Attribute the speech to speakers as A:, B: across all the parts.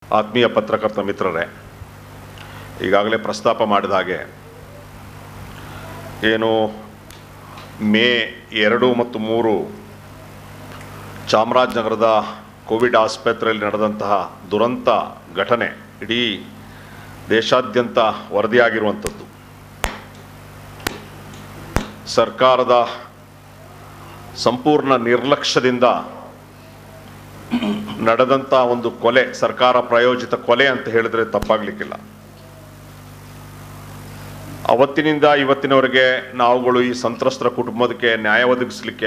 A: ಆತ್ಮೀಯ ಪತ್ರಕರ್ತ ಮಿತ್ರರೇ ಈಗಾಗಲೇ ಪ್ರಸ್ತಾಪ ಮಾಡಿದ ಹಾಗೆ ಏನು ಮೇ ಎರಡು ಮತ್ತು ಮೂರು ಚಾಮರಾಜನಗರದ ಕೋವಿಡ್ ಆಸ್ಪತ್ರೆಯಲ್ಲಿ ನಡೆದಂತಹ ದುರಂತ ಘಟನೆ ಇಡೀ ದೇಶಾದ್ಯಂತ ವರದಿಯಾಗಿರುವಂಥದ್ದು ಸರ್ಕಾರದ ಸಂಪೂರ್ಣ ನಿರ್ಲಕ್ಷ್ಯದಿಂದ ನಡೆದಂಥ ಒಂದು ಕೊಲೆ ಸರ್ಕಾರ ಪ್ರಾಯೋಜಿತ ಕೊಲೆ ಅಂತ ಹೇಳಿದ್ರೆ ತಪ್ಪಾಗ್ಲಿಕ್ಕಿಲ್ಲ ಅವತ್ತಿನಿಂದ ಇವತ್ತಿನವರೆಗೆ ನಾವುಗಳು ಈ ಸಂತ್ರಸ್ತರ ಕುಟುಂಬಕ್ಕೆ ನ್ಯಾಯ ಒದಗಿಸ್ಲಿಕ್ಕೆ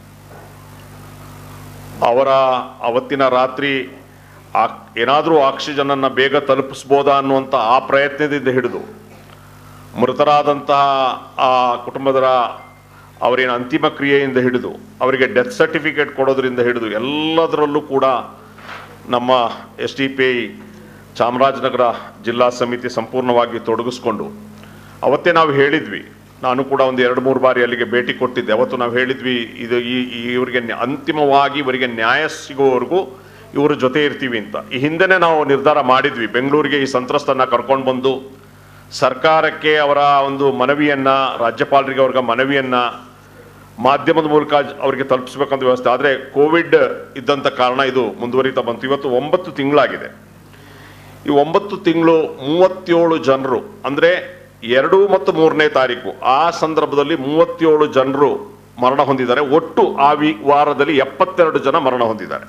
A: ಅವರ ಅವತ್ತಿನ ರಾತ್ರಿ ಆ ಏನಾದರೂ ಆಕ್ಸಿಜನನ್ನು ಬೇಗ ತಲುಪಿಸ್ಬೋದಾ ಅನ್ನುವಂಥ ಆ ಪ್ರಯತ್ನದಿಂದ ಹಿಡಿದು ಮೃತರಾದಂತಹ ಆ ಕುಟುಂಬದರ ಅವರೇನು ಅಂತಿಮ ಕ್ರಿಯೆಯಿಂದ ಹಿಡಿದು ಅವರಿಗೆ ಡೆತ್ ಸರ್ಟಿಫಿಕೇಟ್ ಕೊಡೋದ್ರಿಂದ ಹಿಡಿದು ಎಲ್ಲದರಲ್ಲೂ ಕೂಡ ನಮ್ಮ S D P I Chamarajanagar ಜಿಲ್ಲಾ ಸಮಿತಿ ಸಂಪೂರ್ಣವಾಗಿ ತೊಡಗಿಸ್ಕೊಂಡು ಅವತ್ತೇ ನಾವು ಹೇಳಿದ್ವಿ ನಾನು ಕೂಡ ಒಂದು ಎರಡು ಮೂರು ಬಾರಿ ಅಲ್ಲಿಗೆ ಭೇಟಿ ಕೊಟ್ಟಿದ್ದೆ ಅವತ್ತು ನಾವು ಹೇಳಿದ್ವಿ ಇದು ಈ ಈ ಇವರಿಗೆ ನ್ಯಾ- ಅಂತಿಮವಾಗಿ ಇವರಿಗೆ ನ್ಯಾಯ ಸಿಗುವವರೆಗೂ ಇವ್ರ ಜೊತೆ ಇರ್ತೀವಿ ಅಂತ ಈ ಹಿಂದೆನೇ ನಾವು ನಿರ್ಧಾರ ಮಾಡಿದ್ವಿ ಬೆಂಗಳೂರಿಗೆ ಈ ಸಂತ್ರಸ್ತನ ಕರ್ಕೊಂಡು ಬಂದು ಸರ್ಕಾರಕ್ಕೆ ಅವರ ಒಂದು ಮನವಿಯನ್ನ ರಾಜ್ಯಪಾಲರಿಗೆ ಅವ್ರಿಗೆ ಮನವಿಯನ್ನ ಮಾಧ್ಯಮದ ಮೂಲಕ ಅವರಿಗೆ ತಲುಪಿಸ್ಬೇಕಂತ ವ್ಯವಸ್ಥೆ ಆದರೆ ಕೋವಿಡ್ ಇದ್ದಂಥ ಕಾರಣ ಇದು ಮುಂದುವರಿತಾ ಬಂತು ಇವತ್ತು ಒಂಬತ್ತು ತಿಂಗಳಾಗಿದೆ ಈ ಒಂಬತ್ತು ತಿಂಗಳು ಮೂವತ್ತೇಳು ಜನರು ಅಂದರೆ ಎರಡು ಮತ್ತು ಮೂರನೇ ತಾರೀಕು ಆ ಸಂದರ್ಭದಲ್ಲಿ ಮೂವತ್ತೇಳು ಜನರು ಮರಣ ಹೊಂದಿದ್ದಾರೆ ಒಟ್ಟು ಆ ವಿ ವಾರದಲ್ಲಿ ಎಪ್ಪತ್ತೆರಡು ಜನ ಮರಣ ಹೊಂದಿದ್ದಾರೆ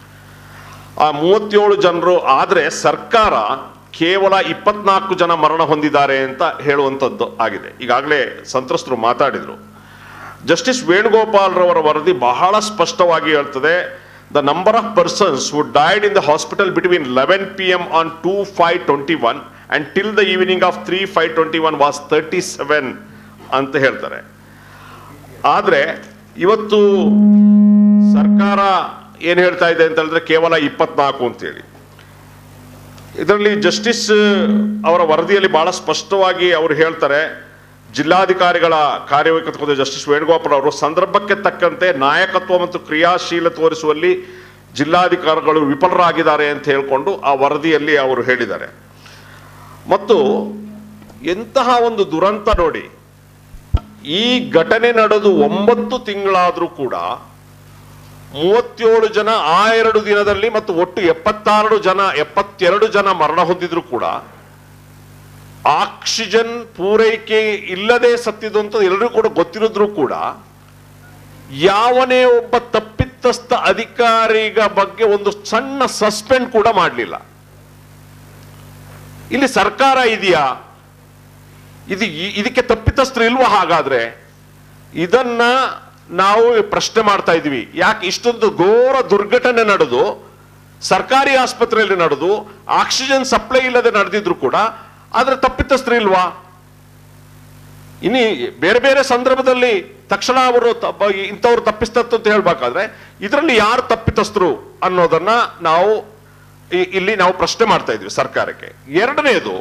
A: ಆ ಮೂವತ್ತೇಳು ಜನರು ಆದರೆ ಸರ್ಕಾರ ಕೇವಲ ಇಪ್ಪತ್ನಾಲ್ಕು ಜನ ಮರಣ ಹೊಂದಿದ್ದಾರೆ ಅಂತ ಹೇಳುವಂಥದ್ದು ಆಗಿದೆ ಈಗಾಗಲೇ ಸಂತ್ರಸ್ತರು ಮಾತಾಡಿದರು ಜಸ್ಟಿಸ್ ವೇಣುಗೋಪಾಲ್ ರವರ ವರದಿ ಬಹಳ ಸ್ಪಷ್ಟವಾಗಿ ಹೇಳ್ತದೆ the number of persons who died in the hospital between eleven P M on two five twenty one and till the evening of three five twenty one was thirty seven ಅಂತ ಹೇಳ್ತಾರೆ ಆದರೆ ಇವತ್ತು ಸರ್ಕಾರ ಏನು ಹೇಳ್ತಾ ಇದೆ ಅಂತ ಹೇಳಿದ್ರೆ ಕೇವಲ ಇಪ್ಪತ್ನಾಲ್ಕು ಅಂತೇಳಿ ಇದರಲ್ಲಿ ಜಸ್ಟಿಸ್ ಅವರ ವರದಿಯಲ್ಲಿ ಬಹಳ ಸ್ಪಷ್ಟವಾಗಿ ಅವರು ಹೇಳ್ತಾರೆ ಜಿಲ್ಲಾಧಿಕಾರಿಗಳ ಕಾರ್ಯವೈಖರಿ ಜಸ್ಟಿಸ್ ವೇಣುಗೋಪಾಲ್ ಅವರು ಸಂದರ್ಭಕ್ಕೆ ತಕ್ಕಂತೆ ನಾಯಕತ್ವ ಮತ್ತು ಕ್ರಿಯಾಶೀಲ ತೋರಿಸುವಲ್ಲಿ ಜಿಲ್ಲಾಧಿಕಾರಿಗಳು ವಿಫಲರಾಗಿದ್ದಾರೆ ಅಂತ ಹೇಳಿಕೊಂಡು ಆ ವರದಿಯಲ್ಲಿ ಅವರು ಹೇಳಿದ್ದಾರೆ ಮತ್ತು ಎಂತಹ ಒಂದು ದುರಂತ ನೋಡಿ ಈ ಘಟನೆ ನಡೆದು ಒಂಬತ್ತು ತಿಂಗಳಾದರೂ ಕೂಡ ಮೂವತ್ತೇಳು ಜನ ಆ ಎರಡು ದಿನದಲ್ಲಿ ಮತ್ತು ಒಟ್ಟು ಎಪ್ಪತ್ತಾರು ಜನ ಎಪ್ಪತ್ತೆರಡು ಜನ ಮರಣ ಹೊಂದಿದ್ರು ಕೂಡ ಆಕ್ಸಿಜನ್ ಪೂರೈಕೆ ಇಲ್ಲದೆ ಸತ್ತಿದ್ದು ಅಂತ ಎಲ್ಲರಿಗೂ ಕೂಡ ಗೊತ್ತಿರಿದ್ರು ಕೂಡ ಯಾವನೇ ಒಬ್ಬ ತಪ್ಪಿತಸ್ಥ ಅಧಿಕಾರಿಗ ಬಗ್ಗೆ ಒಂದು ಸಣ್ಣ ಸಸ್ಪೆಂಡ್ ಕೂಡ ಮಾಡಲಿಲ್ಲ ಇಲ್ಲಿ ಸರ್ಕಾರ ಇದೆಯಾ ಇದು ಇ- ಇದಕ್ಕೆ ತಪ್ಪಿತಸ್ಥರು ಇಲ್ವಾ ಹಾಗಾದ್ರೆ ಇದನ್ನ ನಾವು ಪ್ರಶ್ನೆ ಮಾಡ್ತಾ ಇದ್ವಿ ಯಾಕೆ ಇಷ್ಟೊಂದು ಘೋರ ದುರ್ಘಟನೆ ನಡೆದು ಸರ್ಕಾರಿ ಆಸ್ಪತ್ರೆಯಲ್ಲಿ ನಡೆದು ಆಕ್ಸಿಜನ್ ಸಪ್ಲೈ ಇಲ್ಲದೆ ನಡೆದಿದ್ರು ಕೂಡ ಆದ್ರೆ ತಪ್ಪಿತಸ್ಥರು ಇಲ್ವಾ ಇನ್ನು ಬೇರೆ ಬೇರೆ ಸಂದರ್ಭದಲ್ಲಿ ತಕ್ಷಣ ಅವರು ತಪ್ಪ- ಇಂಥವ್ರು ತಪ್ಪಿಸ್ತತ್ತು ಅಂತ ಹೇಳ್ಬೇಕಾದ್ರೆ ಇದರಲ್ಲಿ ಯಾರು ತಪ್ಪಿತಸ್ಥರು ಅನ್ನೋದನ್ನ ನಾವು ಇ- ಇಲ್ಲಿ ನಾವು ಪ್ರಶ್ನೆ ಮಾಡ್ತಾ ಇದ್ವಿ ಸರ್ಕಾರಕ್ಕೆ ಎರಡನೇದು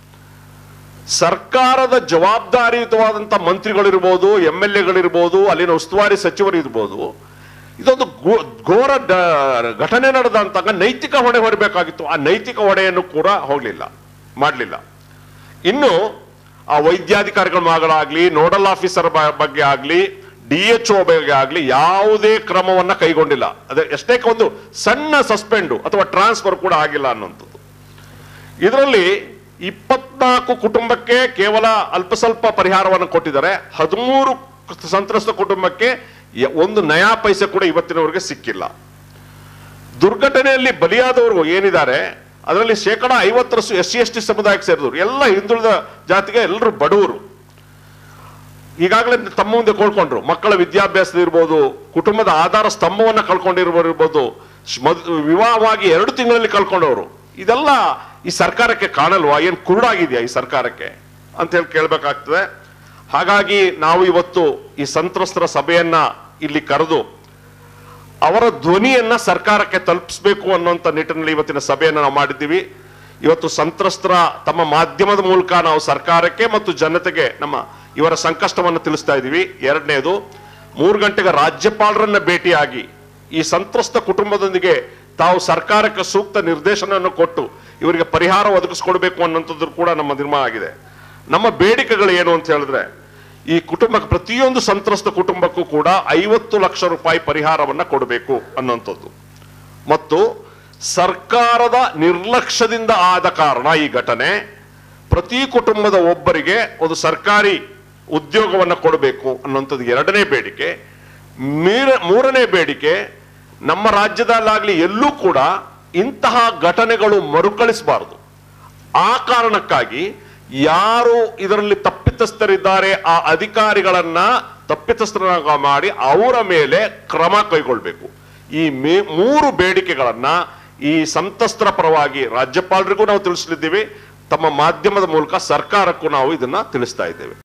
A: ಸರ್ಕಾರದ ಜವಾಬ್ದಾರಿಯುತವಾದಂಥ ಮಂತ್ರಿಗಳಿರ್ಬೋದು ಎಂ ಎಲ್ ಎಗಳಿರ್ಬೋದು ಅಲ್ಲಿನ ಉಸ್ತುವಾರಿ ಸಚಿವರು ಇರ್ಬೋದು ಇದೊಂದು ಗೋ- ಘೋರ ಡ- ಘಟನೆ ನಡೆದಂತಾಗ ನೈತಿಕ ಹೊಣೆ ಹೊರಬೇಕಾಗಿತ್ತು ಆ ನೈತಿಕ ಹೊಣೆಯನ್ನು ಕೂಡ ಹೋಗಲಿಲ್ಲ ಮಾಡಲಿಲ್ಲ ಇನ್ನು ಆ ವೈದ್ಯಾಧಿಕಾರಿಗಳ ಮಗಳಾಗ್ಲಿ ನೋಡಲ್ ಆಫೀಸರ್ ಬ- ಬಗ್ಗೆ ಆಗ್ಲಿ ಡಿ ಎಚ್ ಒ ಬಗ್ಗೆ ಆಗ್ಲಿ ಯಾವುದೇ ಕ್ರಮವನ್ನ ಕೈಗೊಂಡಿಲ್ಲ ಅದೇ ಎಷ್ಟೇ ಒಂದು ಸಣ್ಣ ಸಸ್ಪೆಂಡು ಅಥವಾ ಟ್ರಾನ್ಸ್ಫರ್ ಕೂಡ ಆಗಿಲ್ಲ ಅನ್ನುವಂಥದ್ದು ಇದರಲ್ಲಿ ಇಪ್ಪತ್ನಾಲ್ಕು ಕುಟುಂಬಕ್ಕೆ ಕೇವಲ ಅಲ್ಪ ಸ್ವಲ್ಪ ಪರಿಹಾರವನ್ನು ಕೊಟ್ಟಿದ್ದಾರೆ ಹದಿಮೂರು ಸಂತ್ರಸ್ತ ಕುಟುಂಬಕ್ಕೆ ಯ- ಒಂದು ನಯಾ ಪೈಸೆ ಕೂಡ ಇವತ್ತಿನವರೆಗೆ ಸಿಕ್ಕಿಲ್ಲ ದುರ್ಘಟನೆಯಲ್ಲಿ ಬಲಿಯಾದವರು ಏನಿದ್ದಾರೆ ಅದರಲ್ಲಿ ಶೇಕಡ ಐವತ್ತರಷ್ಟು ಎಸ್ ಸಿ ಎಸ್ ಟಿ ಸಮುದಾಯಕ್ಕೆ ಸೇರಿದವರು ಎಲ್ಲ ಹಿಂದುಳಿದ ಜಾತಿಗೆ ಎಲ್ಲರೂ ಬಡವರು ಈಗಾಗಲೇ ತಮ್ಮ ಮುಂದೆ ಕೊಳ್ಕೊಂಡ್ರು ಮಕ್ಕಳ ವಿದ್ಯಾಭ್ಯಾಸದ ಇರ್ಬೋದು ಕುಟುಂಬದ ಆಧಾರ ಸ್ತಂಭವನ್ನ ಕಳ್ಕೊಂಡಿರ್ಬೋದು ಇರ್ಬೋದು ಶ್- ಮದ್- ವಿವಾಹವಾಗಿ ಎರಡು ತಿಂಗಳಲ್ಲಿ ಕಳ್ಕೊಂಡವರು ಇದೆಲ್ಲ ಈ ಸರ್ಕಾರಕ್ಕೆ ಕಾಣಲ್ವಾ ಏನ್ ಕುರುಡಾಗಿದೆಯಾ ಈ ಸರ್ಕಾರಕ್ಕೆ ಅಂತ ಹೇಳಿ ಕೇಳ್ಬೇಕಾಗ್ತದೆ ಹಾಗಾಗಿ ನಾವು ಇವತ್ತು ಈ ಸಂತ್ರಸ್ತರ ಸಭೆಯನ್ನ ಇಲ್ಲಿ ಕರೆದು ಅವರ ಧ್ವನಿಯನ್ನ ಸರ್ಕಾರಕ್ಕೆ ತಲುಪಿಸಬೇಕು ಅನ್ನುವಂಥ ನಿಟ್ಟಿನಲ್ಲಿ ಇವತ್ತಿನ ಸಭೆಯನ್ನು ನಾವು ಮಾಡಿದ್ದೀವಿ ಇವತ್ತು ಸಂತ್ರಸ್ತರ ತಮ್ಮ ಮಾಧ್ಯಮದ ಮೂಲಕ ನಾವು ಸರ್ಕಾರಕ್ಕೆ ಮತ್ತು ಜನತೆಗೆ ನಮ್ಮ ಇವರ ಸಂಕಷ್ಟವನ್ನು ತಿಳಿಸ್ತಾ ಇದ್ದೀವಿ ಎರಡನೇದು ಮೂರು ಗಂಟೆಗೆ ರಾಜ್ಯಪಾಲರನ್ನ ಭೇಟಿಯಾಗಿ ಈ ಸಂತ್ರಸ್ತ ಕುಟುಂಬದೊಂದಿಗೆ ತಾವು ಸರ್ಕಾರಕ್ಕೆ ಸೂಕ್ತ ನಿರ್ದೇಶನವನ್ನು ಕೊಟ್ಟು ಇವರಿಗೆ ಪರಿಹಾರ ಒದಗಿಸ್ಕೊಡ್ಬೇಕು ಅನ್ನೋಂಥದ್ದು ಕೂಡ ನಮ್ಮ ತೀರ್ಮಾನ ಆಗಿದೆ ನಮ್ಮ ಬೇಡಿಕೆಗಳು ಏನು ಅಂತ ಹೇಳಿದ್ರೆ ಈ ಕುಟುಂಬಕ್ಕೆ ಪ್ರತಿಯೊಂದು ಸಂತ್ರಸ್ತ ಕುಟುಂಬಕ್ಕೂ ಕೂಡ ಐವತ್ತು ಲಕ್ಷ ರೂಪಾಯಿ ಪರಿಹಾರವನ್ನ ಕೊಡಬೇಕು ಅನ್ನೋಂಥದ್ದು ಮತ್ತು ಸರ್ಕಾರದ ನಿರ್ಲಕ್ಷ್ಯದಿಂದ ಆದ ಕಾರಣ ಈ ಘಟನೆ ಪ್ರತಿ ಕುಟುಂಬದ ಒಬ್ಬರಿಗೆ ಒಂದು ಸರ್ಕಾರಿ ಉದ್ಯೋಗವನ್ನು ಕೊಡಬೇಕು ಅನ್ನುವಂಥದ್ದು ಎರಡನೇ ಬೇಡಿಕೆ ಮೀರ ಮೂರನೇ ಬೇಡಿಕೆ ನಮ್ಮ ರಾಜ್ಯದಲ್ಲಾಗ್ಲಿ ಎಲ್ಲೂ ಕೂಡ ಇಂತಹ ಘಟನೆಗಳು ಮರುಕಳಿಸಬಾರದು ಆ ಕಾರಣಕ್ಕಾಗಿ ಯಾರು ಇದರಲ್ಲಿ ತಪ್ಪಿತಸ್ಥರಿದ್ದಾರೆ ಆ ಅಧಿಕಾರಿಗಳನ್ನ ತಪ್ಪಿತಸ್ಥರನ್ನ ಮಾಡಿ ಅವರ ಮೇಲೆ ಕ್ರಮ ಕೈಗೊಳ್ಬೇಕು ಈ ಮೇ ಮೂರು ಬೇಡಿಕೆಗಳನ್ನ ಈ ಸಂತ್ರಸ್ತರ ಪರವಾಗಿ ರಾಜ್ಯಪಾಲರಿಗೂ ನಾವು ತಿಳಿಸಲಿದ್ದೀವಿ ತಮ್ಮ ಮಾಧ್ಯಮದ ಮೂಲಕ ಸರ್ಕಾರಕ್ಕೂ ನಾವು ಇದನ್ನ ತಿಳಿಸ್ತಾ ಇದ್ದೇವೆ